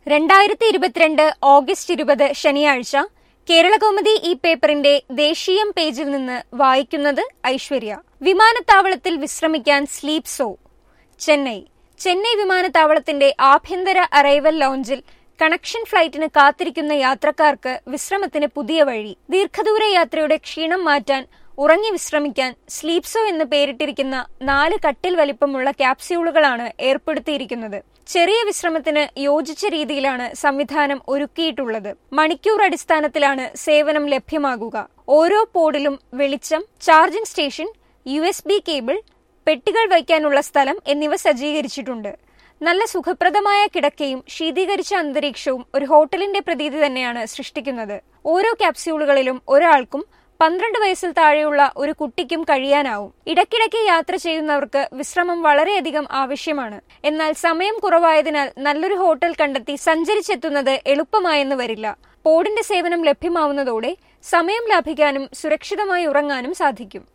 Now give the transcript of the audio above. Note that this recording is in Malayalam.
രണ്ടായിരത്തി ഇരുപത്തിരണ്ട് ഓഗസ്റ്റ് ഇരുപത് ശനിയാഴ്ച കേരളകൗമുദി ഈ പേപ്പറിന്റെ ദേശീയം പേജിൽ നിന്ന് വായിക്കുന്നത് ഐശ്വര്യ വിമാനത്താവളത്തിൽ വിശ്രമിക്കാൻ സ്ലീപ് സോ ചെന്നൈ ചെന്നൈ വിമാനത്താവളത്തിന്റെ ആഭ്യന്തര അറൈവൽ ലോഞ്ചിൽ കണക്ഷൻ ഫ്ലൈറ്റിന് കാത്തിരിക്കുന്ന യാത്രക്കാർക്ക് വിശ്രമത്തിന് പുതിയ വഴി ദീർഘദൂര യാത്രയുടെ ക്ഷീണം മാറ്റാൻ ഉറങ്ങി വിശ്രമിക്കാൻ സ്ലീപ്സോ എന്ന് പേരിട്ടിരിക്കുന്ന നാല് കട്ടിൽ വലിപ്പമുള്ള ക്യാപ്സ്യൂളുകളാണ് ഏർപ്പെടുത്തിയിരിക്കുന്നത് ചെറിയ വിശ്രമത്തിന് യോജിച്ച രീതിയിലാണ് സംവിധാനം ഒരുക്കിയിട്ടുള്ളത് മണിക്കൂർ അടിസ്ഥാനത്തിലാണ് സേവനം ലഭ്യമാകുക ഓരോ പോഡിലും വെളിച്ചം charging station U S B cable പെട്ടികൾ വയ്ക്കാനുള്ള സ്ഥലം എന്നിവ സജ്ജീകരിച്ചിട്ടുണ്ട് നല്ല സുഖപ്രദമായ കിടക്കയും ശീതീകരിച്ച അന്തരീക്ഷവും ഒരു ഹോട്ടലിന്റെ പ്രതീതി തന്നെയാണ് സൃഷ്ടിക്കുന്നത് ഓരോ ക്യാപ്സ്യൂളുകളിലും ഒരാൾക്കും പന്ത്രണ്ട് വയസ്സിൽ താഴെയുള്ള ഒരു കുട്ടിക്കും കഴിയാനാവും ഇടയ്ക്കിടയ്ക്ക് യാത്ര ചെയ്യുന്നവർക്ക് വിശ്രമം വളരെയധികം ആവശ്യമാണ് എന്നാൽ സമയം കുറവായതിനാൽ നല്ലൊരു ഹോട്ടൽ കണ്ടെത്തി സഞ്ചരിച്ചെത്തുന്നത് എളുപ്പമായെന്ന് വരില്ല പോഡിന്റെ സേവനം ലഭ്യമാവുന്നതോടെ സമയം ലാഭിക്കാനും സുരക്ഷിതമായി ഉറങ്ങാനും സാധിക്കും